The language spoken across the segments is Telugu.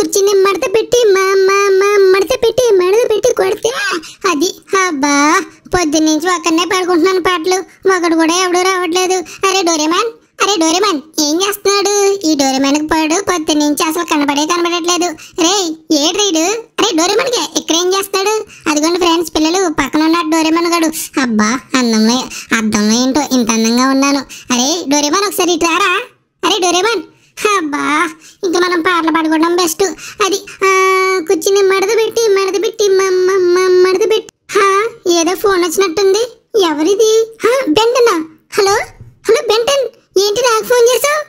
కుర్చీని మడత పెట్టి మా మా మా మడత పెట్టి మడత పెట్టి కొడితే అది అబ్బా పొద్దున్న నుంచి ఒక్కనే పడుకుంటున్నాను పాటలు ఒకడు కూడా ఎవడూ రావట్లేదు అరే డోరేమాన్ అరే డోరేమాన్ ఏం చేస్తున్నాడు ఈ డోరేమాన్ పడు పొద్దున్న నుంచి అసలు కనబడే కనబడట్లేదు రే ఏడు రీడు అరే డోరేమాన్ ఇక్కడ ఏం చేస్తాడు అదిగోండి ఫ్రెండ్స్ పిల్లలు పక్కన ఉన్నాడు డోరేమాన్ గడు అబ్బా అందంలో అద్దంలో ఏంటో ఇంత అందంగా ఉన్నాను అరే డోరేమాన్ ఒకసారి ఇటు రారా అరే డోరేమాన్ అబ్బా ఇంకా మనం పాటలు పాడుకోవడం బెస్ట్ అది ఆ, కూర్చుని మడత పెట్టి మడత పెట్టి మ- మ- మ- మడత పెట్టి హా, ఏదో ఫోన్ వచ్చినట్టుంది ఎవరిది హా, బెంటనా హలో హలో బెంటన్ ఏంటి నాకు ఫోన్ చేసావు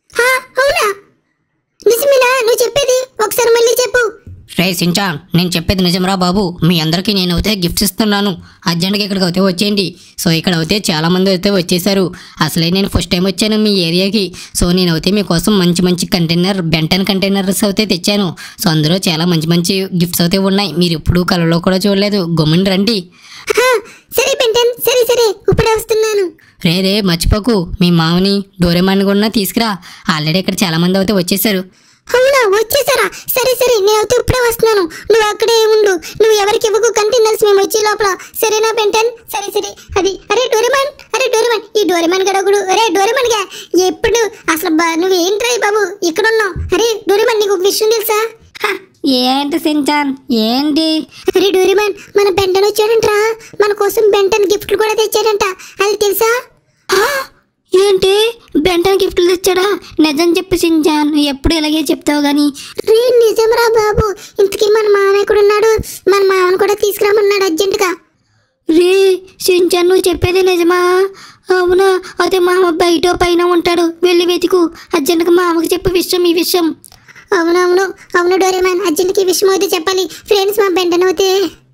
అవునా నిజమేనా నువ్వు చెప్పేది ఒకసారి మళ్ళీ చెప్పు రే సించాన్ నేను చెప్పేది నిజంరా బాబు మీ అందరికీ నేను అయితే గిఫ్ట్స్ ఇస్తున్నాను అర్జెంట్గా ఇక్కడికి అయితే వచ్చేయండి సో ఇక్కడ అయితే చాలా మంది అయితే వచ్చేసారు అసలే నేను ఫస్ట్ టైం వచ్చాను మీ ఏరియాకి సో నేను అయితే మీకోసం మంచి మంచి కంటైనర్ బెంటన్ కంటైనర్స్ అయితే తెచ్చాను సో అందులో చాలా మంచి మంచి గిఫ్ట్స్ అయితే ఉన్నాయి మీరు ఎప్పుడూ కలలో కూడా చూడలేదు గమ్ముని రండి హా, సరే బెంటన్ సరే సరే ఇప్పుడే వస్తున్నాను రే రే మర్చిపోకు మీ మామని డోరేమాన్ కూడా తీసుకురా ఆల్రెడీ ఇక్కడ చాలా మంది అయితే వచ్చేసారు అవునా వచ్చేసారా సరే సరే నేనైతే ఇప్పుడే వస్తున్నాను నువ్వు అక్కడే ఉండు నువ్వు ఎవరికి ఇవ్వకు కంటైనర్స్ మేము వచ్చే లోపల సరేనా బెంటన్ సరే సరే అది అరే డోరేమాన్ అరే డోరేమాన్ ఈ డోరేమాన్ గడగుడు అరే డోరేమాన్ గా ఎప్పుడు అసలు బా నువ్వు ఏంట్రా ఈ బాబు ఇక్కడ ఉన్నావు అరే డోరేమాన్ నీకు ఒక విషయం తెలుసా హ, ఏంటి సించాన్ ఏంటి అరే డోరేమాన్ మన బెంటన్ వచ్చాడంట్రా మన కోసం బెంటన్ గిఫ్ట్లు కూడా తెచ్చాడంట అది తెలుసా ఆ! ఏంటి బెంటన్ గిఫ్ట్లు తెచ్చాడా నిజం చెప్పు సించాన్ ఎప్పుడు ఇలాగే చెప్తావు కానీ రే నిజంరా బాబు ఇంతకీ మన మామ ఎక్కడున్నాడు మన మామను కూడా తీసుకురామన్నాడు అర్జెంటుగా రే సించాన్ నువ్వు చెప్పేది నిజమా అవునా అదే మామ బయట పైన ఉంటాడు వెళ్ళి వెతుకు అర్జెంట్గా మామకు చెప్పు విషయం ఈ విషయం అవునవును అవును డోరేమాన్ అర్జెంట్కి ఈ విషయం అయితే చెప్పాలి ఫ్రెండ్స్ మా బెంటన్ అవుతే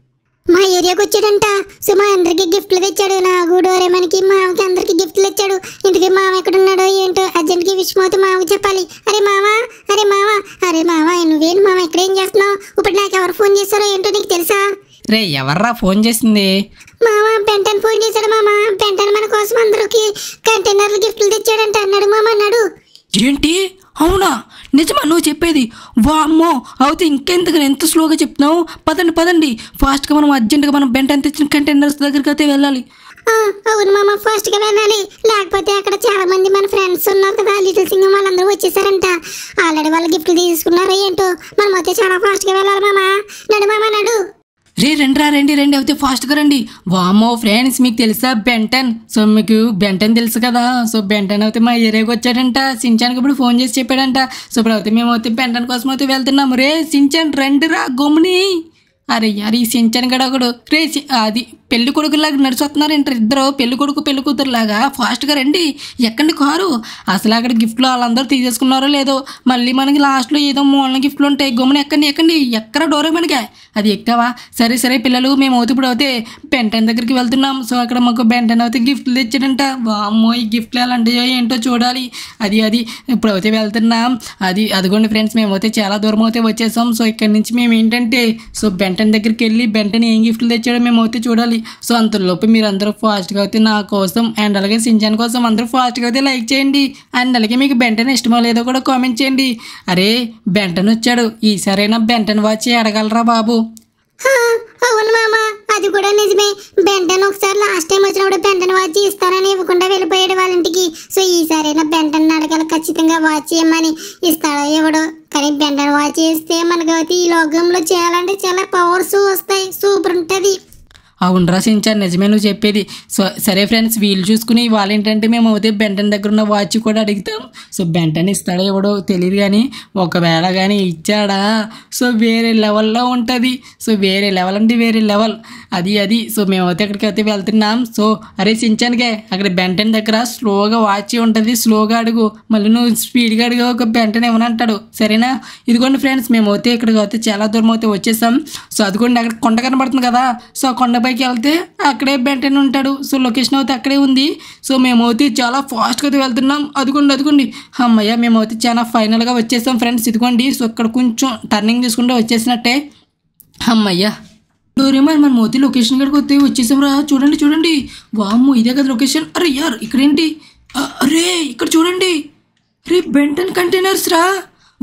మా ఏరియాకి వచ్చాడంట సో మా అందరికి గిఫ్ట్లు తెచ్చాడు నాకు డోరేమాన్కి మామకి అందరికి గిఫ్ట్లు తెచ్చాడు ఇంటికి మామ ఎక్కడున్నాడో ఏంటో అర్జెంట్కి ఈ విషయం అయితే మామకి చెప్పాలి అరే మామ అరే మామ అరే మామ నువ్వేంటి మామ ఇక్కడ ఏం చేస్తున్నావు ఇప్పుడు నాకు ఎవరు ఫోన్ చేస్తారో ఏంటో నీకు తెలుసా రే ఎవర్రా ఫోన్ చేసింది మామ బెంటన్ ఫోన్ చేశాడు మామ బెంటన్ మన కోసం అందరికి కంటైనర్లు గిఫ్ట్లు తెచ్చాడంట అన్నాడు మామ అన్నాడు ఏంటి అవునా నిజమా నువ్వు చెప్పేది వామ్మో అయితే ఇంకెందుకు ఎంత స్లోగా చెప్తున్నావు పదండి పదండి ఫాస్ట్గా మనం అర్జెంటుగా మనం బెంటన్ తెచ్చిన కంటైనర్స్ దగ్గరికి అయితే వెళ్ళాలి ఆ, అవును మామ ఫాస్ట్ గా వెళ్ళాలి లేకపోతే అక్కడ చాలా మంది మన ఫ్రెండ్స్ ఉన్నారు కదా లిటిల్ సింగ్ వాళ్ళందరూ వచ్చేసారంట ఆల్రెడీ వాళ్ళు గిఫ్ట్లు తీసుకున్నారో ఏంటో మనం అయితే చాలా ఫాస్ట్ గా వెళ్ళాలి మామ నడు మామ నడు రే రండిరా రండి రండి అయితే ఫాస్ట్గా రండి వామ్మో ఫ్రెండ్స్ మీకు తెలుసా బెంటన్ సో మీకు బెంటన్ తెలుసు కదా సో బెంటన్ అయితే మా ఏరియాకి వచ్చాడంట సించాన్కి ఇప్పుడు ఫోన్ చేసి చెప్పాడంట సో ఇప్పుడు అయితే మేము అయితే బెంటన్ కోసం అయితే వెళ్తున్నాము రే సించాన్ రండిరా గమ్ముని అరే యార్ ఈ సించాన్ గడ ఒకడు రే సి- అది పెళ్లి కొడుకులాగా నడిచొస్తున్నారు ఏంటారు ఇద్దరు పెళ్లి కొడుకు పెళ్లి కూతురులాగా ఫాస్ట్గా రండి ఎక్కండి కారు అసలు అక్కడ గిఫ్ట్లు వాళ్ళందరూ తీసేసుకున్నారో లేదో మళ్ళీ మనకి లాస్ట్లో ఏదో మూలన గిఫ్ట్లు ఉంటాయి గమ్మున ఎక్కండి ఎక్కండి ఎక్కరా డోరే మనకి అది ఎక్కావా సరే సరే పిల్లలు మేము అవుతే ఇప్పుడు అయితే బెంటన్ దగ్గరికి వెళ్తున్నాం సో అక్కడ మాకు బెంటన్ అయితే గిఫ్ట్లు తెచ్చాడంట వామ్మో ఈ గిఫ్ట్లు ఎలా ఉంటాయో ఏంటో చూడాలి అది అది ఇప్పుడు అయితే వెళ్తున్నాం అది అదిగోండి ఫ్రెండ్స్ మేము అయితే చాలా దూరం అయితే వచ్చేసాం సో ఇక్కడ నుంచి మేము ఏంటంటే సో బెంటన్ దగ్గరికి వెళ్ళి బెంటన్ ఏం గిఫ్ట్లు తెచ్చాడో మేము అయితే చూడాలి సో అంతలోపు మీరు అందరూ ఫాస్ట్గా అయితే నా కోసం అండ్ అలాగే సించాన్ కోసం అందరూ ఫాస్ట్గా అయితే లైక్ చేయండి అండ్ అలాగే మీకు బెంటన్ ఇష్టమో లేదో కూడా కామెంట్ చేయండి అరే బెంటన్ వచ్చాడు ఈసారైనా బెంటన్ వాచ్ అడగలరా బాబు హా, అవును మామ అది కూడా నిజమే బెంటన్ ఒకసారి లాస్ట్ టైం వచ్చినప్పుడు బెంటన్ వాచ్ ఇస్తానని ఇవ్వకుండా వెళ్ళిపోయాడు వాళ్ళ ఇంటికి సో ఈసారైనా బెంటన్ అడగాలి ఖచ్చితంగా వాచ్ ఇవ్వమని ఇస్తాడో ఇవ్వడు కానీ బెంటన్ వాచ్ ఇస్తే మనకు అయితే ఈ లోకంలో చేయాలంటే చాలా పవర్స్ వస్తాయి సూపర్ ఉంటుంది అవునరా సించాన్ నిజమే నువ్వు చెప్పేది సో సరే ఫ్రెండ్స్ వీళ్ళు చూసుకుని వాళ్ళు ఏంటంటే మేము అయితే బెంటన్ దగ్గర ఉన్న వాచ్ కూడా అడుగుతాం సో బెంటన్ ఇస్తాడో ఎవడో తెలియదు కానీ ఒకవేళ కానీ ఇచ్చాడా సో వేరే లెవెల్లో ఉంటుంది సో వేరే లెవెల్ అంటే వేరే లెవెల్ అది అది సో మేమైతే అక్కడికి అయితే వెళ్తున్నాం సో అరే సించానికే అక్కడ బెంటన్ దగ్గర స్లోగా వాచ్ ఉంటుంది స్లోగా అడుగు మళ్ళీ నువ్వు స్పీడ్గా అడుగు ఒక బెంటన్ ఏమనంటాడు సరేనా ఇదిగోండి ఫ్రెండ్స్ మేము అయితే ఇక్కడికి అయితే చాలా దూరం అయితే వచ్చేసాం సో అదిగోండి అక్కడ కొండ కనబడుతుంది కదా సో ఆ కొండపైకి వెళ్తే అక్కడే బెంటన్ ఉంటాడు సో లొకేషన్ అయితే అక్కడే ఉంది సో మేము అయితే చాలా ఫాస్ట్గా అయితే వెళ్తున్నాం అదిగోండి అదిగోండి అమ్మయ్య మేము అయితే చాలా ఫైనల్గా వచ్చేసాం ఫ్రెండ్స్ ఇదిగోండి సో ఇక్కడ కొంచెం టర్నింగ్ తీసుకుంటే వచ్చేసినట్టే అమ్మయ్య డోరేమాన్ మన మోతి లొకేషన్ కాడికి వస్తే వచ్చేసాం రా చూడండి చూడండి వామ్మో ఇదే కదా లొకేషన్ అరే యార్ ఇక్కడేంటి అ- అరే ఇక్కడ చూడండి రే బెంటన్ కంటైనర్స్ రా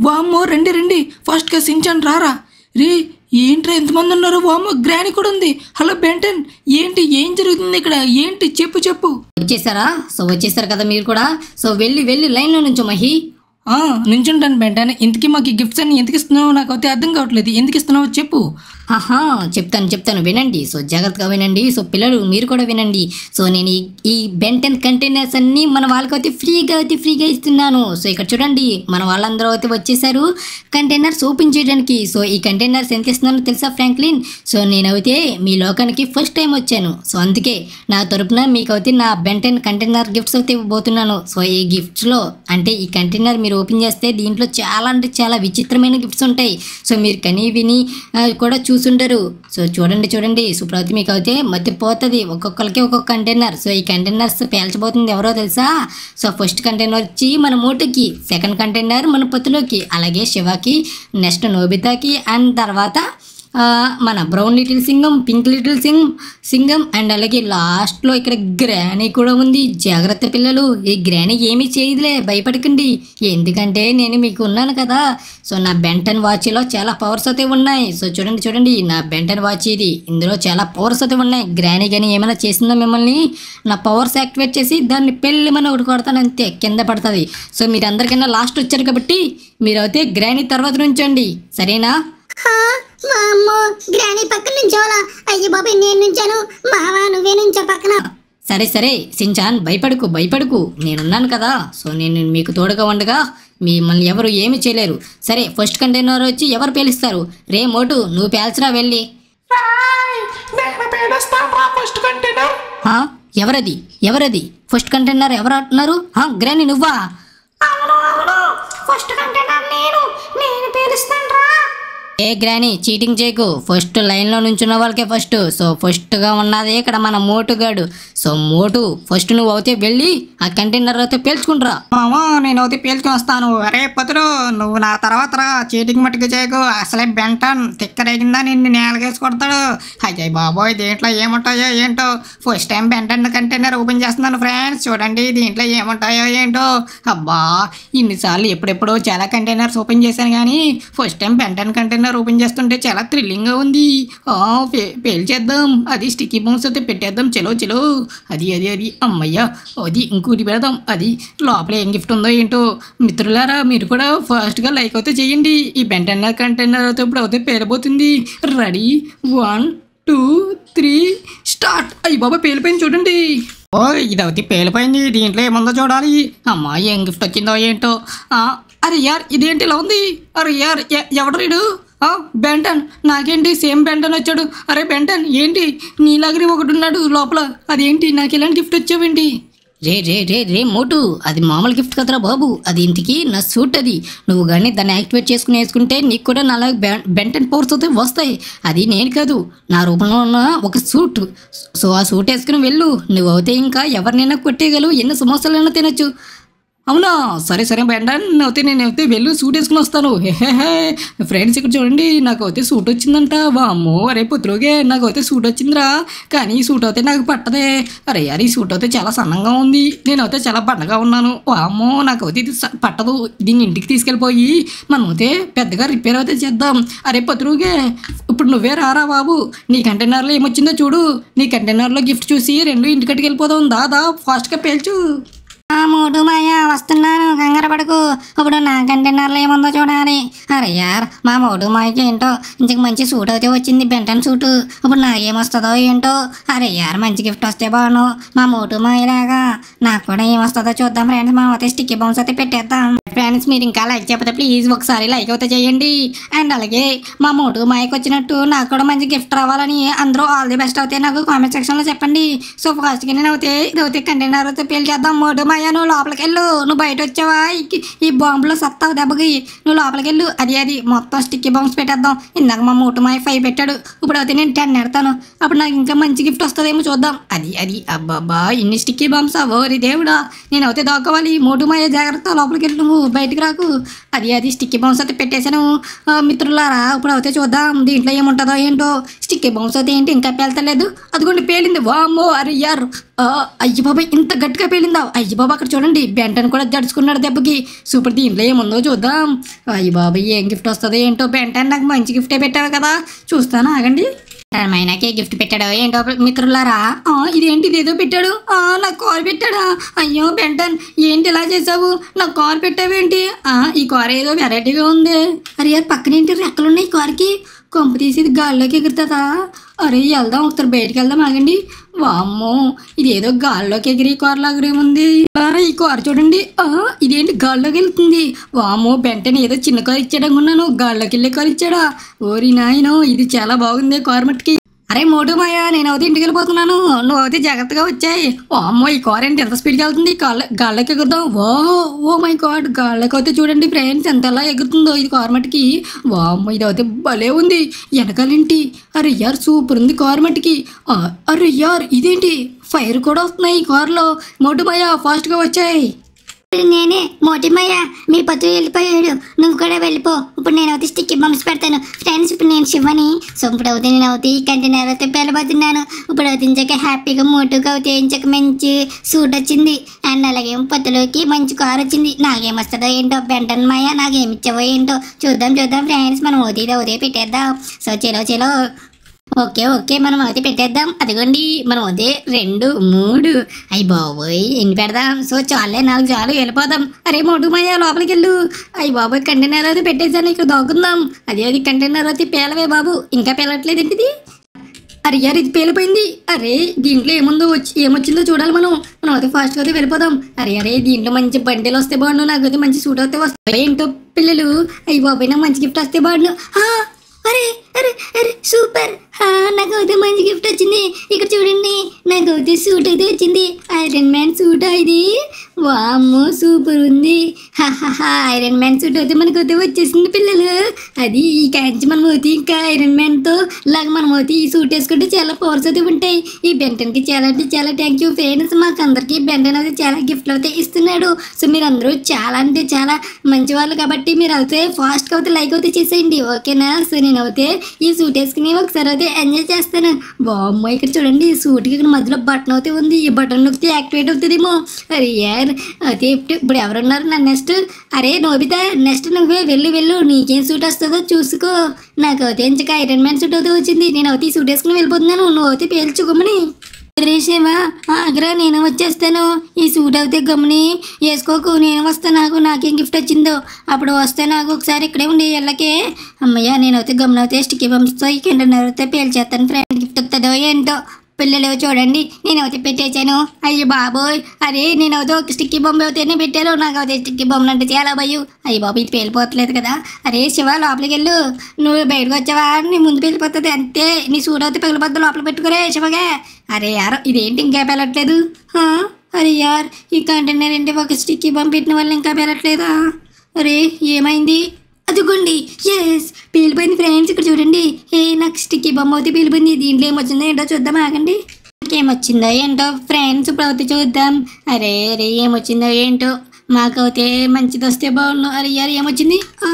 వామ్మో రండి రండి ఫస్ట్గా సించాన్ రారా రే ఏంట్రా ఎంతమంది ఉన్నారు వామ్మో గ్రాని కూడా ఉంది హలో బెంటన్ ఏంటి ఏం జరుగుతుంది ఇక్కడ ఏంటి చెప్పు చెప్పు వచ్చేసారా సో వచ్చేసారు కదా మీరు కూడా సో వెళ్ళి వెళ్ళి లైన్లో నుంచో మహి ఆ, నుంచుంటాను బెంటన్ ఇంతకీ మాకు ఈ గిఫ్ట్స్ అన్ని ఎందుకు ఇస్తున్నావు నాకు అయితే అర్థం కావట్లేదు ఎందుకు ఇస్తున్నావు చెప్పు ఆహా చెప్తాను చెప్తాను వినండి సో జాగ్రత్తగా వినండి సో పిల్లలు మీరు కూడా వినండి సో నేను ఈ ఈ బెంటెన్ కంటైనర్స్ అన్నీ మన వాళ్ళకి అయితే ఫ్రీగా అయితే ఫ్రీగా ఇస్తున్నాను సో ఇక్కడ చూడండి మన వాళ్ళందరూ అయితే వచ్చేసారు కంటైనర్స్ ఓపెన్ చేయడానికి సో ఈ కంటైనర్స్ ఎంత ఇస్తున్నానో తెలుసా ఫ్రాంక్లిన్ సో నేనైతే మీ లోకానికి ఫస్ట్ టైం వచ్చాను సో అందుకే నా తరపున మీకు అయితే నా బెంటెన్ కంటైనర్ గిఫ్ట్స్ అయితే ఇవ్వబోతున్నాను సో ఈ గిఫ్ట్స్లో అంటే ఈ కంటైనర్ మీరు ఓపెన్ చేస్తే దీంట్లో చాలా అంటే చాలా విచిత్రమైన గిఫ్ట్స్ ఉంటాయి సో మీరు కనీ విని ఆ, కూడా చూసుండరు సో చూడండి చూడండి సుప్రభాతి మీకు అయితే మతిపోతుంది ఒక్కొక్కరికి ఒక్కొక్క కంటైనర్ సో ఈ కంటైనర్స్ పేల్చబోతుంది ఎవరో తెలుసా సో ఫస్ట్ కంటైనర్ వచ్చి మన మూటకి సెకండ్ కంటైనర్ మన పొత్తులోకి అలాగే శివకి నెక్స్ట్ నోబితాకి అండ్ తర్వాత ఆ, మన బ్రౌన్ లిటిల్ సింగం పింక్ లిటిల్ సింగ్ సింగం అండ్ అలాగే లాస్ట్లో ఇక్కడ గ్రానీ కూడా ఉంది జాగ్రత్త పిల్లలు ఈ గ్రానీ ఏమీ చేయదులే భయపడకండి ఎందుకంటే నేను మీకు ఉన్నాను కదా సో నా బెంటన్ వాచ్లో చాలా పవర్స్ అయితే ఉన్నాయి సో చూడండి చూడండి నా బెంటన్ వాచ్ ఇది ఇందులో చాలా పవర్స్ అయితే ఉన్నాయి గ్రానీ కానీ ఏమైనా చేసిందో మిమ్మల్ని నా పవర్స్ యాక్టివేట్ చేసి దాన్ని పెళ్ళి మన ఒకటి కొడతాను అంతే కింద పడుతుంది సో మీరు అందరికన్నా లాస్ట్ వచ్చారు కాబట్టి మీరు అయితే గ్రానీ తర్వాత నుంచండి సరేనా హా, మా అమ్మ గ్రాని పక్కన నుంచోవాలా అయ్యి బాబాయ్ నేను నుంచాను మావా నువ్వే నుంచో పక్కన సరే సరే సించాన్ భయపడకు భయపడకు నేనున్నాను కదా సో నేను మీకు తోడుగా ఉండగా మిమ్మల్ని ఎవరు ఏమి చేయలేరు సరే ఫస్ట్ కంటైనర్ వచ్చి ఎవరు పేలుస్తారు రే మోటు నువ్వు పేల్చరా వెళ్ళి ఫస్ట్ కంటైనర్ హా? ఎవరది ఎవరది ఫస్ట్ కంటైనర్ ఎవరు అంటున్నారు హా, గ్రాని నువ్వా ఫస్ట్ కంటైనర్ నేను నేను పేలుస్తాను రా ఏ గ్రాని చీటింగ్ చేయకు ఫస్ట్ లైన్లో నుంచున్న వాళ్ళకే ఫస్ట్ సో ఫస్ట్గా ఉన్నది ఇక్కడ మన మోటుగాడు సో మోటు ఫస్ట్ నువ్వు అయితే వెళ్ళి ఆ కంటైనర్ అయితే పేల్చుకుంటురా మామా నేను అయితే పేల్చుకొని వస్తాను అరే పతులు నువ్వు నా తర్వాత రా చీటింగ్ మట్టుకు చేయకు అసలే బెంటన్ తిక్కరేగిందా నిన్ను నేలగేసి కొడతాడు అయ్యాయి బాబోయ్ దీంట్లో ఏముంటాయో ఏంటో first time Ben ten container open చేస్తున్నాను ఫ్రెండ్స్ చూడండి దీంట్లో ఏముంటాయో ఏంటో అబ్బా ఇన్నిసార్లు ఎప్పుడెప్పుడో చాలా కంటైనర్స్ ఓపెన్ చేశాను కానీ first time Ben ten container open చేస్తుంటే చాలా థ్రిల్లింగ్గా ఉంది ఆ, పే- పేల్చేద్దాం అది స్టిక్కీ బౌన్స్ అయితే పెట్టేద్దాం చలో చలో అది అది అది అమ్మయ్య అది ఇంకోటి పెడదాం అది లోపల ఏం గిఫ్ట్ ఉందో ఏంటో మిత్రులారా మీరు కూడా ఫాస్ట్గా లైక్ అయితే చేయండి ఈ బెంటన్నర్ కంటైనర్ అయితే ఇప్పుడు అయితే పేరబోతుంది ready one two three start అయ్యి బాబా పేలిపోయింది చూడండి ఓ ఇది అవుతే పేలిపోయింది దీంట్లో ఏముందో చూడాలి అమ్మా ఏం గిఫ్ట్ వచ్చిందో ఏంటో ఆ, అరే యార్ ఇదేంటి ఇలా ఉంది అరే యార్ ఎ- ఎవడు రీడు ఆ, బెంటన్ నాకేంటి సేమ్ బెంటన్ వచ్చాడు అరే బెంటన్ ఏంటి నీలాగరి ఒకటి ఉన్నాడు లోపల అదేంటి నాకు ఇలాంటి గిఫ్ట్ వచ్చావేంటి రే రే రే రే మోటు అది మామూలు గిఫ్ట్ కదరా బాబు అది ఇంటికి నా సూట్ అది నువ్వు కానీ దాన్ని యాక్టివేట్ చేసుకుని వేసుకుంటే నీకు కూడా నాలా బెంటన్ పవర్స్ అయితే వస్తాయి అది నేను కాదు నా రూపంలో ఉన్న ఒక సూట్ సో ఆ సూట్ వేసుకుని వెళ్ళు నువ్వు అయితే ఇంకా ఎవరినైనా కొట్టేయగలవు ఎన్ని సమోసాలైనా తినొచ్చు అవునా సరే సరే బెండన్ అయితే నేను అయితే వెళ్ళి సూట్ వేసుకుని వస్తాను హెహెహే. ఫ్రెండ్స్ ఇక్కడ చూడండి నాకు అయితే సూట్ వచ్చిందంట వామ్మో అరే పుత్రుగే నాకు అయితే సూట్ వచ్చిందిరా కానీ ఈ సూట్ అయితే నాకు పట్టదే అరే అరే ఈ సూట్ అయితే చాలా సన్నంగా ఉంది నేను అయితే చాలా బండగా ఉన్నాను వామ్మో నాకు అయితే ఇది స- పట్టదు దీన్ని ఇంటికి తీసుకెళ్ళిపోయి మనం అయితే పెద్దగా రిపేర్ అయితే చేద్దాం అరే పత్రుగే ఇప్పుడు నువ్వే రారా బాబు నీ కంటైనర్లో ఏమొచ్చిందో చూడు నీ కంటైనర్లో గిఫ్ట్ చూసి రెండు ఇంటికట్టుకు వెళ్ళిపోదాం దాదా ఫాస్ట్గా పేల్చు ఆ మూడు మాయ వస్తున్నాను కంగారు పడకు ఇప్పుడు నా కంటైనర్లో ఏముందో చూడాలి అరే యార్ మా మూడు మాయకి ఏంటో ఇంతకు మంచి సూట్ అయితే వచ్చింది బెంటన్ సూటు ఇప్పుడు నాకేమొస్తుందో ఏంటో అరే యార్ మంచి గిఫ్ట్ వస్తే బాను మా మూటు మాయలాగా నాకు కూడా ఏమొస్తుందో చూద్దాం ఫ్రెండ్స్ మా అయితే స్టిక్కీ బౌన్స్ అయితే పెట్టేద్దాం ఫ్రెండ్స్ మీరు ఇంకా లైక్ చెప్పతే ప్లీజ్ ఒకసారి లైక్ అయితే చేయండి అండ్ అలాగే మా మూడు మాయకి వచ్చినట్టు నాకు కూడా మంచి గిఫ్ట్ రావాలని అందరూ ఆల్ ది బెస్ట్ అవుతాయి నాకు కామెంట్ సెక్షన్లో చెప్పండి సో ఫస్ట్గా నేను అవుతే ఇది అవుతే కంటైనర్ అయితే పేల్చేద్దాం మూడు మాయ నువ్వు లోపలికి వెళ్ళు నువ్వు బయట వచ్చావా ఈ- ఈ బాంబులో సత్తావు దెబ్బకి నువ్వు లోపలికి వెళ్ళు అది అది మొత్తం స్టిక్కీ బాంబ్స్ పెట్టేద్దాం ఇందాక మా మూటు మాయ ఫైవ్ పెట్టాడు ఇప్పుడు అయితే నేను టెన్ పెడతాను అప్పుడు నాకు ఇంకా మంచి గిఫ్ట్ వస్తుందేమో చూద్దాం అది అది అబ్బాబ్బా ఇన్ని స్టిక్కీ బాంబ్స్ ఓరి దేవుడా నేను అయితే దాక్కోవాలి మూటు మాయ జాగ్రత్త లోపలికి వెళ్ళి నువ్వు బయటికి రాకు అది అది స్టిక్కీ బాంబ్స్ అయితే పెట్టేశాను ఆ, మిత్రులారా ఇప్పుడు అయితే చూద్దాం దీంట్లో ఏముంటుందో ఏంటో స్టిక్కీ బాంబ్స్ అయితే ఏంటి ఇంకా పేల్తలేదు అదిగోండి పేలింది వామ్మో అరే యార్ ఆ, అయ్య బాబాయ్ ఇంత గట్టిగా పేలిందా అయ్య బాబా అక్కడ చూడండి బెంటన్ కూడా జడుచుకున్నాడు దెబ్బకి సూపర్ దీంట్లో ఏముందో చూద్దాం అయ్య బాబాయ్ ఏం గిఫ్ట్ వస్తుందో ఏంటో బెంటన్ నాకు మంచి గిఫ్టే పెట్టావు కదా చూస్తాను ఆగండి మైనాకే గిఫ్ట్ పెట్టాడు ఏంటో మిత్రులారా ఆ, ఇదేంటి ఇదేదో పెట్టాడు ఆ, నాకు కార్ పెట్టాడా అయ్యో బెంటన్ ఏంటి ఇలా చేసావు నాకు కార్ పెట్టావేంటి ఆ, ఈ కార్ ఏదో వెరైటీగా ఉంది అరే యార్ పక్కన ఏంటి రెక్కలు ఉన్నాయి ఈ కార్కి కొంప తీసి ఇది గాల్లోకి ఎగురుతుందా అరే వెళ్దాం ఒకసారి బయటికి వెళ్దాం ఆగండి వామ్మో ఇది ఏదో గాల్లోకి ఎగిరి కార్ లాగా ఉంది ఆ, ఈ కార్ చూడండి ఆ, ఇదేంటి గాల్లోకి వెళ్తుంది వామ్మో బెంటన్ ఏదో చిన్న కార్ ఇచ్చాడు అనుకున్నాను గాల్లోకి వెళ్ళే కార్ ఇచ్చాడా ఓరి నాయనో ఇది చాలా బాగుంది కార్ మట్టుకి అరే మోటు మాయ నేను అవుతే ఇంటికి వెళ్ళిపోతున్నాను నువ్వు అయితే జాగ్రత్తగా వచ్చాయి ఓ అమ్మో ఈ కార్ ఏంటి ఎంత స్పీడ్గా వెళ్తుంది గాళ్ళ గాళ్ళకి ఎగురుదాం ఓ ఓ మై గాడ్ గాళ్ళకి అయితే చూడండి ఫ్రెండ్స్ ఎంత ఎలా ఎగురుతుందో ఇది కార్ మట్టుకి వా అమ్మో ఇది అయితే భలే ఉంది వెనకాలేంటి అరే యార్ సూపర్ ఉంది కార్ మట్టుకి ఆ, అరే యార్ ఇదేంటి ఫైర్ కూడా వస్తున్నాయి ఈ కార్లో మోటు మాయ ఫాస్ట్గా వచ్చాయి నేనే మోటిమయ్య మీ పత్తు వెళ్ళిపోయాడు నువ్వు కూడా వెళ్ళిపో ఇప్పుడు నేను అవుతే స్టిక్కి బంప్స్ పెడతాను ఫ్రెండ్స్ ఇప్పుడు నేను శివని సో ఇప్పుడు అవుతే నేను అవుతే ఈ కంటైనర్ అయితే వెళ్ళబోతున్నాను ఇప్పుడు అవుతే ఇంచక హ్యాపీగా మోటుగా అవుతే ఇంచక మంచి సూట్ వచ్చింది అండ్ అలాగే పత్తులోకి మంచి కార్ వచ్చింది నాకేమొస్తుందో ఏంటో బెంటన్ మాయ నాకేమిచ్చావో ఏంటో చూద్దాం చూద్దాం ఫ్రెండ్స్ మనం అవుతే ఇది అవుతే పెట్టేద్దాం సో చలో చలో ఓకే ఓకే మనం అయితే పెట్టేద్దాం అదిగోండి మనం అదే రెండు మూడు అయ్యి బాబోయ్ ఎన్ని పెడదాం సో చాలే నాలుగు చాలు వెళ్ళిపోదాం అరే మోటు మయ్య లోపలికి వెళ్ళు అయ్యి బాబోయ్ కంటైనర్ అయితే పెట్టేసాను ఇక్కడ దోకుందాం అదే అది కంటైనర్ అయితే పేలవే బాబు ఇంకా పేలట్లేదు ఏంటిది అరే యార్ ఇది పేలిపోయింది అరే దీంట్లో ఏముందో వచ్చి ఏమొచ్చిందో చూడాలి మనం మనం అయితే ఫాస్ట్గా అయితే వెళ్ళిపోదాం అరే అరే దీంట్లో మంచి బండిలు వస్తే బాగుండు నాకు అయితే మంచి సూట్ వస్తే వస్తాయి ఏంటో పిల్లలు అయ్యి బాబాయ్ నాకు మంచి గిఫ్ట్ వస్తే బాగుండు ఆ, అరే అరే అరే సూపర్ ఆ, నాకు అయితే మంచి గిఫ్ట్ వచ్చింది ఇక్కడ చూడండి నాకు అయితే సూట్ అయితే వచ్చింది ఐరన్ మ్యాన్ సూట్ ఇది వామ్మో సూపర్ ఉంది హాహాహా ఐరన్ మ్యాన్ సూట్ అయితే మనకు అయితే వచ్చేసింది పిల్లలు అది ఈ కాంచి మనం అయితే ఇంకా ఐరన్ మ్యాన్తో లాగా మనం అయితే ఈ సూట్ వేసుకుంటే చాలా పవర్స్ అయితే ఉంటాయి ఈ బెంటన్కి చాలా అంటే చాలా థ్యాంక్ యూ ఫ్రెండ్స్ మాకు అందరికీ బెంటన్ అయితే చాలా గిఫ్ట్లు అయితే ఇస్తున్నాడు సో మీరు అందరూ చాలా అంటే చాలా మంచి వాళ్ళు కాబట్టి మీరు అయితే ఫాస్ట్గా అయితే లైక్ అయితే చేసేయండి ఓకేనా సో నేను అయితే ఈ సూట్ వేసుకుని ఒకసారి అయితే ఎంజాయ్ చేస్తాను బామ్మ ఇక్కడ చూడండి ఈ సూట్కి ఇక్కడ మధ్యలో బటన్ అయితే ఉంది ఈ బటన్ నొక్కితే యాక్టివేట్ అవుతుందేమో అరే యార్ అయితే ఇప్పుడు ఇప్పుడు ఎవరున్నారు నా నెక్స్ట్ అరే నోబితా నెక్స్ట్ నువ్వే వెళ్ళు వెళ్ళు నీకేం సూట్ వస్తుందో చూసుకో నాకు అయితే ఇంచక ఐరన్ మ్యాన్ సూట్ అయితే వచ్చింది నేను అయితే ఈ సూట్ వేసుకుని వెళ్ళిపోతున్నాను నువ్వు అయితే పేల్చుకోమని రేసేవా ఆగ్రా నేను వచ్చేస్తాను ఈ సూట్ అయితే గమ్ముని వేసుకోకు నేను వస్తాను నాకు నాకేం గిఫ్ట్ వచ్చిందో అప్పుడు వస్తే నాకు ఒకసారి ఇక్కడే ఉండి వెళ్ళకే అమ్మయ్య నేనైతే గమ్మునైతే స్టిక్కీ బంప్స్తో ఈ కింద అయితే పేల్చేస్తాను ఫ్రెండ్ గిఫ్ట్ వస్తుందో ఏంటో పిల్లలు చూడండి నేనైతే పెట్టేశాను అయ్యి బాబోయ్ అరే నేనైతే ఒక స్టిక్కీ బొమ్మ అయితేనే పెట్టాను నాకు అయితే స్టిక్కీ బొమ్మలు అంటే చాలా భయం అయ్యి బాబు ఇది పేలిపోవట్లేదు కదా అరే శివ లోపలికి వెళ్ళు నువ్వు బయటకు వచ్చావా నీ ముందు పేలిపోతుంది అంతే నీ సూట్ అయితే పగిలిపోద్దు లోపల పెట్టుకురే శివగా అరే యార్ ఇదేంటి ఇంకా పెళ్ళట్లేదు ఆ? అరే యార్ ఈ కంటైనర్ ఏంటి ఒక స్టిక్కీ బొమ్మ పెట్టిన వల్ల ఇంకా పెళ్ళట్లేదా అరే ఏమైంది అదిగోండి ఎస్ పేలిపోయింది ఫ్రెండ్స్ ఇక్కడ చూడండి ఏ నాకు స్టిక్కీ బొమ్మ అయితే పేలిపోయింది దీంట్లో ఏమొచ్చిందో ఏంటో చూద్దాం ఆగండి ఏమొచ్చిందో ఏంటో ఫ్రెండ్స్ ఇప్పుడు అయితే చూద్దాం అరే అరే ఏమొచ్చిందో ఏంటో మాకైతే మంచిది వస్తే బాగుండు అరే యార్ ఏమొచ్చింది ఆ.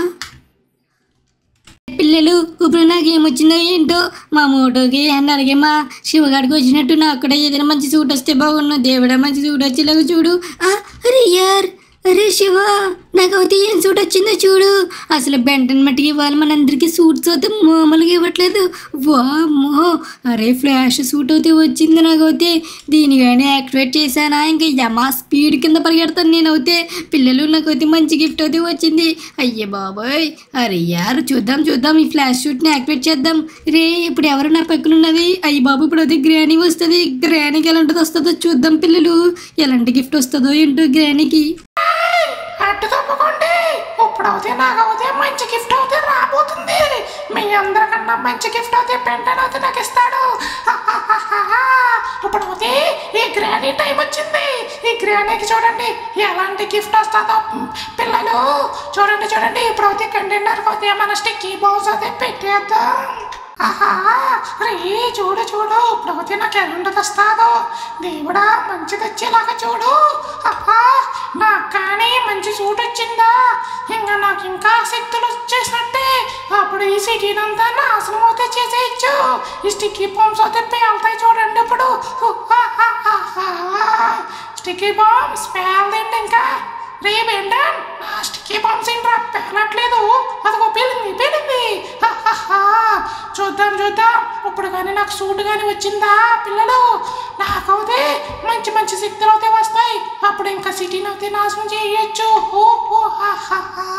పిల్లలు ఇప్పుడు నాకు ఏమొచ్చిందో ఏంటో మా మోటోకి అండ్ అలాగే మా శివగాడికి వచ్చినట్టు నాకు కూడా ఏదైనా మంచి సూట్ వస్తే బాగున్నా దేవుడా మంచి సూట్ వచ్చేలాగా చూడు ఆ, అరే యార్ అరే శివ నాకు అయితే ఏం సూట్ వచ్చిందో చూడు అసలు బెంటన్ మట్టికి ఇవ్వాలి మనందరికీ సూట్స్ అయితే మామూలుగా ఇవ్వట్లేదు వామ్మో అరే ఫ్లాష్ సూట్ అయితే వచ్చింది నాకు అయితే దీని కానీ యాక్టివేట్ చేశానా ఇంకా యమా స్పీడ్ కింద పరిగెడతాను నేను అయితే పిల్లలు నాకు అయితే మంచి గిఫ్ట్ అయితే వచ్చింది అయ్యే బాబోయ్ అరే యారు చూద్దాం చూద్దాం ఈ ఫ్లాష్ షూట్ని యాక్టివేట్ చేద్దాం రే ఇప్పుడు ఎవరు నా పక్కన ఉన్నది అయ్యి బాబు ఇప్పుడు అయితే గ్రానీ వస్తుంది గ్రానీకి ఎలాంటిది వస్తుందో చూద్దాం పిల్లలు ఎలాంటి గిఫ్ట్ వస్తుందో ఏంటో గ్రానీకి అడ్డు తప్పకండి ఇప్పుడు అవుతే నాకు అవుతే మంచి గిఫ్ట్ అవుతే రాబోతుంది మీ అందరికన్నా మంచి గిఫ్ట్ అవుతే పెంటన్ అవుతే నాకు ఇస్తాడు హాహాహాహా. ఇప్పుడు అవుతే ఈ గ్రానీ టైం వచ్చింది ఈ గ్రానీకి చూడండి ఎలాంటి గిఫ్ట్ వస్తుందో పిల్లలు చూడండి చూడండి ఇప్పుడు అవుతే కంటైనర్ అవుతే మన స్టిక్కీ బౌస్ అయితే పెట్టేద్దాం ఆహా రే చూడు చూడు ఇప్పుడు అవుతే నాకు ఎలాంటిది వస్తాదో దేవుడా మంచిది వచ్చేలాగా చూడు ఆహా నాకు కానీ మంచి సూట్ వచ్చిందా ఇంకా నాకు ఇంకా శక్తులు వచ్చేసినట్టే అప్పుడు ఈ ఈ సిటీని అంతా నాశనం అయితే చేసేయచ్చు ఈ స్టిక్కీ బాంబ్స్ అయితే పేలుతాయి చూడండి ఇప్పుడు స్టిక్కీ బాంబ్స్ పేలదండి ఇంకా రే బెండన్ నా స్టిక్కీ బాంబ్స్ ఏంట్రా పేలట్లేదు అదిగో పేలింది పేలింది హాహాహా. చూద్దాం చూద్దాం ఇప్పుడు కానీ నాకు సూట్ కానీ వచ్చిందా పిల్లలు నాకైతే మంచి మంచి శక్తులు అయితే వస్తాయి అప్పుడు ఇంకా సిటీని అయితే నాశనం చేయొచ్చు ఓ ఓ హాహాహా.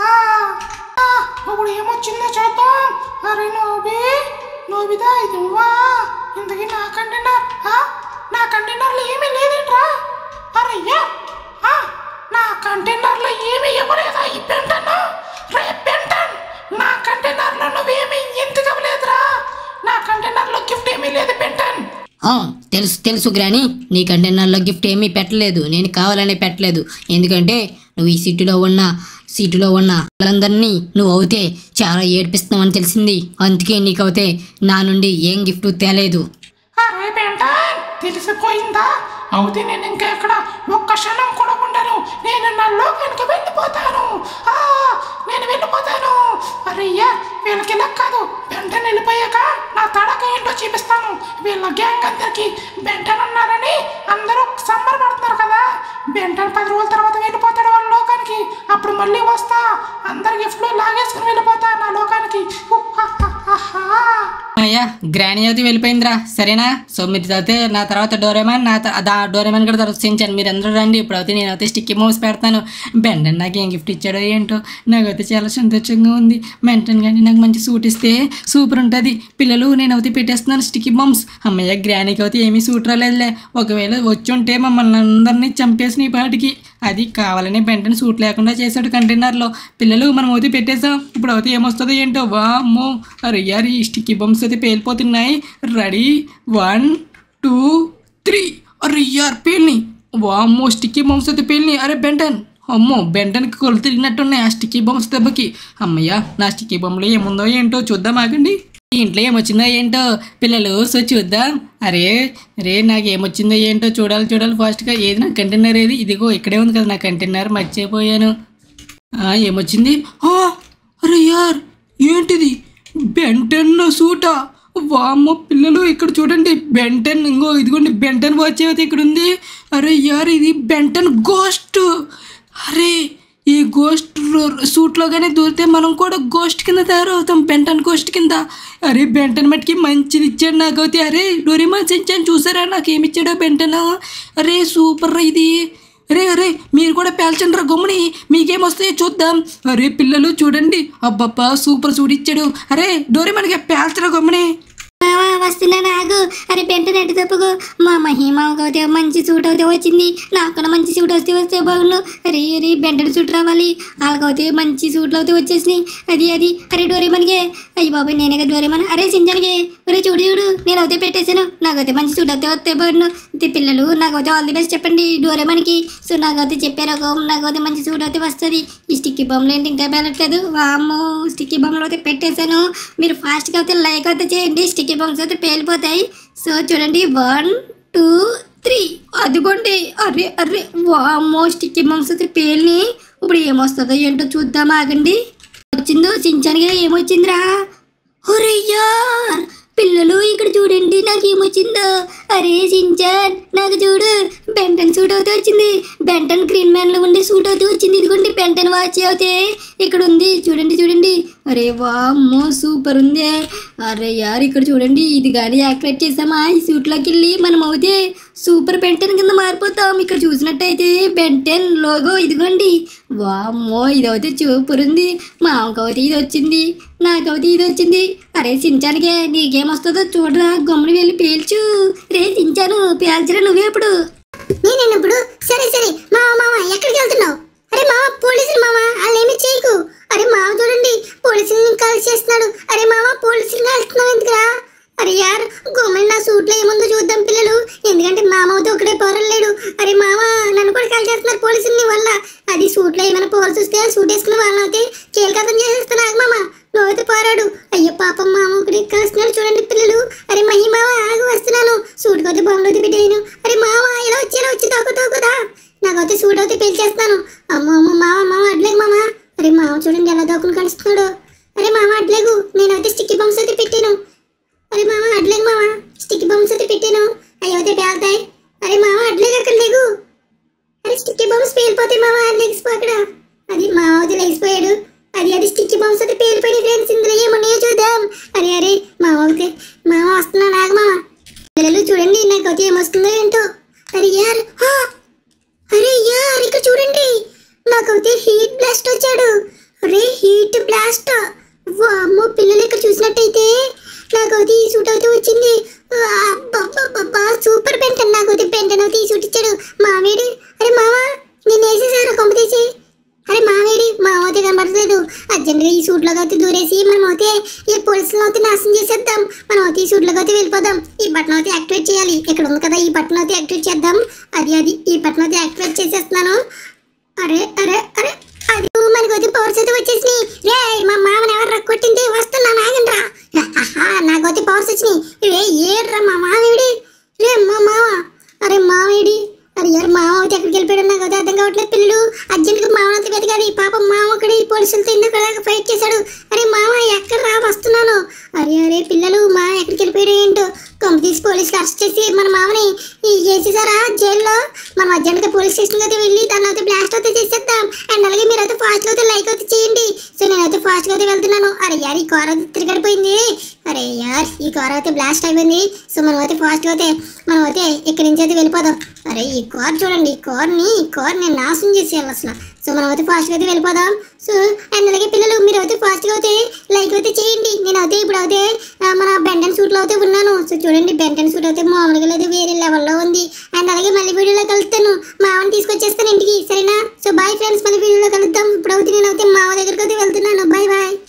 ఆ, ఇప్పుడు ఏమొచ్చిందో చూద్దాం అరే నోబి నోబిదా ఇది నువ్వా ఇంతకీ నా కంటైనర్ ఆ? నా కంటైనర్లో ఏమీ లేదేంట్రా అరయ్యా ఆ, నా కంటైనర్లో ఏమీ ఇవ్వలేదా ఈ పెంటను రే పెంటన్ నా కంటైనర్లో నువ్వేమీ ఎందుకు ఇవ్వలేదురా నా కంటైనర్లో గిఫ్ట్ ఏమీ లేదు పెంటన్ ఆ, తెలుసు తెలుసు గ్రాని నీ కంటైనర్లో గిఫ్ట్ ఏమీ పెట్టలేదు నేను కావాలని పెట్టలేదు ఎందుకంటే నువ్వు ఈ సిటీలో ఉన్న సిటీలో ఉన్న వాళ్ళందరినీ నువ్వు అవుతే చాలా ఏడిపిస్తున్నావని తెలిసింది అందుకే నీకు అవుతే నా నుండి ఏం గిఫ్ట్ తేలేదు అరే పెంటన్ తెలిసిపోయిందా అవుతే నేను ఇంకా ఇక్కడ ఒక్క క్షణం కూడా ఉండను నేను నా లోకానికి వెళ్ళిపోతాను ఆ, నేను వెళ్ళిపోతాను అరయ్యా వీళ్ళకి ఇలా కాదు బెంటన్ వెళ్ళిపోయాక నా తడక ఏంటో చూపిస్తాను వీళ్ళ గ్యాంగ్ అందరికి బెంటన్ ఉన్నారని అందరూ సంబరపడుతున్నారు కదా బెంటన్ పది రోజుల తర్వాత వెళ్ళిపోతాడు వాళ్ళ లోకానికి అప్పుడు మళ్ళీ వస్తా అందరి గిఫ్ట్లు లాగేసుకుని వెళ్ళిపోతా నా లోకానికి హు, హా, హా, హా, హా. అయ్యా గ్రాని అయితే వెళ్ళిపోయిందిరా సరేనా సో మీరు అయితే నా తర్వాత డోరేమాన్ నా త- దా డోరేమాన్ కూడా తర్వాత సించాను మీరు అందరూ రండి ఇప్పుడైతే నేనైతే స్టిక్కీ మూవ్స్ పెడతాను బెండన్ నాకు ఏం గిఫ్ట్ ఇచ్చాడో ఏంటో నాకైతే చాలా సంతోషంగా ఉంది మెంటన్ కానీ నాకు మంచి సూట్ ఇస్తే సూపర్ ఉంటుంది పిల్లలు నేనైతే పెట్టేస్తున్నాను స్టిక్కీ బాంబ్స్ అమ్మయ్య గ్రానీకి అయితే ఏమీ సూట్ రాలేదులే ఒకవేళ వచ్చి ఉంటే మమ్మల్ని అందరినీ చంపేసిన ఈ పాటికి అది కావాలని బెంటన్ సూట్ లేకుండా చేశాడు కంటైనర్లో పిల్లలు మనం అయితే పెట్టేసాం ఇప్పుడు అయితే ఏమొస్తుందో ఏంటో వామ్మో అరే యార్ ఈ స్టిక్కీ బంప్స్ అయితే పేలిపోతున్నాయి రెడీ వన్ టూ త్రీ అరే యార్ పేలిని వామ్మో స్టిక్కీ బంప్స్ అయితే పేలినాయి అరే బెంటన్ అమ్మో బెంటన్కి కొలు తిరిగినట్టున్నాయి ఆ స్టిక్కీ బంప్స్ దెబ్బకి అమ్మయ్య నా స్టిక్కీ బొమ్మలో ఏముందో ఏంటో చూద్దాం ఆగండి ఈ ఇంట్లో ఏమొచ్చిందో ఏంటో పిల్లలు సో చూద్దాం అరే అరే నాకు ఏమొచ్చిందో ఏంటో చూడాలి చూడాలి ఫాస్ట్గా ఏది నా కంటైనర్ ఏది ఇదిగో ఇక్కడే ఉంది కదా నా కంటైనర్ మర్చిపోయాను ఆ, ఏమొచ్చింది ఆ, అరే యార్ ఏంటిది బెంటన్ సూటా వామ్మో పిల్లలు ఇక్కడ చూడండి బెంటన్ ఇంకో ఇదిగోండి బెంటన్ వాచ్ అయితే ఇక్కడ ఉంది అరే యార్ ఇది బెంటన్ గోస్ట్ అరే ఈ గోస్ట్ సూట్లో కానీ దూరితే మనం కూడా గోస్ట్ కింద తయారవుతాం బెంటన్ గోస్ట్ కింద అరే బెంటన్ మట్టికి మంచిది ఇచ్చాడు నాకైతే అరే డోరేమాన్ సెంచాను చూసారా నాకు ఏమి ఇచ్చాడో బెంటన్ అరే సూపర్ రా ఇది అరే అరే మీరు కూడా పేల్చండి రా గమ్ముని మీకేం వస్తాయో చూద్దాం అరే పిల్లలు చూడండి అబ్బబ్బా సూపర్ సూట్ ఇచ్చాడు అరే డోరే మనకి పేల్చరా గమ్ముని మావా వస్తున్నా నాకు అరే పెంట నెట్టు తప్పుకో మా మహిమావకి అయితే మంచి సూట్ అయితే వచ్చింది నాకు కూడా మంచి సూట్ వస్తే వస్తే బాగుండు అరే అరే బెంటని సూట్ రావాలి వాళ్ళకైతే మంచి సూట్లు అయితే వచ్చేసినాయి అది అది అరే డోరేమన్కి అయ్యి బాబాయ్ నేనే కదా డోరేమన్ అరే సింజన్కి అరే చూడు చూడు నేను అయితే పెట్టేశాను నాకైతే మంచి సూట్ అయితే వస్తే బాగుండు ఇది పిల్లలు నాకైతే ఆల్ ది బెస్ట్ చెప్పండి డోరేమన్కి సో నాకైతే చెప్పారు ఒక నాకైతే మంచి సూట్ అయితే వస్తుంది ఈ స్టిక్కీ బొమ్మలు ఏంటి ఇంకా పేలట్లేదు వామ్మో స్టిక్కీ బొమ్మలు అయితే పెట్టేశాను మీరు ఫాస్ట్గా అయితే లైక్ అయితే చేయండి స్టిక్కీ బొమ్మస్ అయితే పేలిపోతాయి సో చూడండి వన్ టూ త్రీ అదిగోండి అరే అరే వామ్మో స్టిక్కీ బొమ్మస్ అయితే పేలిని ఇప్పుడు ఏమొస్తుందో ఏంటో చూద్దాం ఆగండి వచ్చిందో చించానిగా ఏమొచ్చిందిరా ఒరే యార్ పిల్లలు ఇక్కడ చూడండి నాకు ఏమొచ్చిందో అరే సించాన్ నాకు చూడు బెంటన్ సూట్ అవుతే వచ్చింది బెంటన్ గ్రీన్ మ్యాన్ లో ఉండే సూట్ అవుతే వచ్చింది ఇదిగోండి బెంటన్ వాచ్ అవుతే ఇక్కడ ఉంది చూడండి చూడండి అరే వామ్మో సూపర్ ఉంది అరే యార్ ఇక్కడ చూడండి ఇది కానీ యాక్టివేట్ చేసామా ఈ సూట్లోకి వెళ్ళి మనం అవుతే సూపర్ బెంటన్ కింద మారిపోతాం ఇక్కడ చూసినట్టయితే బెంటన్ లోగో ఇదిగోండి వామ్మో ఇది అయితే సూపర్ ఉంది మా అమ్మకవుతే ఇది వచ్చింది నాకవుతే ఇది వచ్చింది అరే సించానికే నీకేమొస్తుందో చూడరా గమ్ముని వెళ్ళి పేల్చు రే సించాను పేల్చరా నువ్వే ఇప్పుడు నేను ఇప్పుడు సరే సరే మామ మామ ఎక్కడికి వెళ్తున్నావు అరే మామ పోలీసులు మామ వాళ్ళు ఏమి చేయకు అరే మామ చూడండి పోలీసుల్ని కాల్ చేస్తున్నాడు అరే మామ పోలీసులు కాల్స్తున్నావు ఎందుకురా అరే యార్ గోమల్ నా సూట్లో ఏముందో చూద్దాం పిల్లలు ఎందుకంటే మామతో ఒకడే పోరలేడు అరే మామ నన్ను కూడా కాల్ చేస్తున్నారు పోలీసుల్ని వల్ల అది సూట్లో ఏమైనా పోల్సి వస్తే ఆ సూట్ వేసుకున్న వాళ్ళని అయితే కీలకతం చేసేస్తాను ఆగు మామ నువ్వైతే పోరాడు అయ్యో పాపం మామ ఒకటి కాస్తున్నారు చూడండి పిల్లలు అరే మహి మామ ఆగు వస్తున్నాను సూట్ కొద్ది బొమ్మలు అయితే పెట్టేయను అరే మామ ఇలా వచ్చి ఇలా వచ్చి తోకు తోకుదా నాకైతే సూట్ అయితే పెంచేస్తాను అమ్మో అమ్మ మామ మామ అడ్లేగు మామ అరే మామ చూడండి ఎలా దోకుని కలుస్తున్నాడు అరే మామ అడ్లేగు నేనైతే అనుకున్నట్టయితే నాకు అయితే ఈ సూట్ అయితే వచ్చింది అబ్బబ్బబ్బబ్బా, సూపర్ బెంటన్ నాకు అయితే బెంటన్ అయితే ఈ సూట్ ఇచ్చాడు మామేడు అరే మావా నిన్ను వేసేసారా కొంప తీసి అరే మావేడి మా అయితే కనబడట్లేదు అర్జెంట్గా ఈ సూట్లోకి అయితే దూరేసి మనం అయితే ఈ పోలీసులను అయితే నాశనం చేసేద్దాం మనం అయితే ఈ సూట్లోకి అయితే వెళ్ళిపోదాం ఈ బటన్ అయితే యాక్టివేట్ చేయాలి ఇక్కడ ఉంది కదా ఈ బటన్ అయితే యాక్టివేట్ చేద్దాం అది అది ఈ బటన్ అయితే యాక్టివేట్ చేసేస్తున్నాను అరే అరే అరే అది మనకి అయితే పవర్స్ అయితే వచ్చేసినాయి రే మా మామని ఎవరు కొట్టింది వస్తున్నా నాగండ్రా నాకైతే పవర్స్ వచ్చినాయి రే ఏడ్రా మా మామేడి రే మా మామ అరే మామేడి అరే యారు మామ అయితే ఎక్కడికి వెళ్ళిపోయాడు నాకు అయితే అర్థం కావట్లేదు పిల్లలు అర్జెంట్గా మామ అంతా వెతకాలి పాపం మామ అక్కడ ఈ పోలీసులతో ఇందాక ఫైట్ చేశాడు అరే మామ ఎక్కడ రా వస్తున్నాను అరే అరే పిల్లలు మా ఎక్కడికి వెళ్ళిపోయాడు ఏంటో కంపెనీస్ పోలీసులు అరెస్ట్ చేసి మన మామని ఈ చేసేసారా జైల్లో మనం అర్జెంట్గా పోలీస్ స్టేషన్కి అయితే వెళ్ళి దాన్ని అయితే బ్లాస్ట్ అయితే చేసేద్దాం అండ్ అలాగే మీరు అయితే ఫాస్ట్గా అయితే లైక్ అయితే చేయండి సో నేనైతే ఫాస్ట్గా అయితే వెళ్తున్నాను అరే యార్ ఈ కార్ అయితే తిరగడిపోయింది అరే యార్ ఈ కార్ అయితే బ్లాస్ట్ అయిపోయింది సో మనం అయితే ఫాస్ట్గా అయితే మనం అయితే ఇక్కడి నుంచి అయితే వెళ్ళిపోదాం అరే ఈ కార్ చూడండి ఈ కార్ని ఈ కార్ని నాశనం చేసేయాలి అసలు సో మనం అయితే ఫాస్ట్గా అయితే వెళ్ళిపోదాం సో అండ్ అలాగే పిల్లలు మీరు అయితే ఫాస్ట్గా అయితే లైక్ అయితే చేయండి నేను అయితే ఇప్పుడు అయితే ఆ, మన బెంటన్ సూట్లో అయితే ఉన్నాను సో చూడండి బెంటన్ సూట్ అయితే మామూలుగా లేదు వేరే లెవెల్లో ఉంది అండ్ అలాగే మళ్ళీ వీడియోలో కలుస్తాను మావని తీసుకొచ్చేస్తాను ఇంటికి సరేనా సో బాయ్ ఫ్రెండ్స్ మళ్ళీ వీడియోలో కలుద్దాం ఇప్పుడు అయితే నేను అయితే మావ దగ్గరికి అయితే వెళ్తున్నాను బాయ్ బాయ్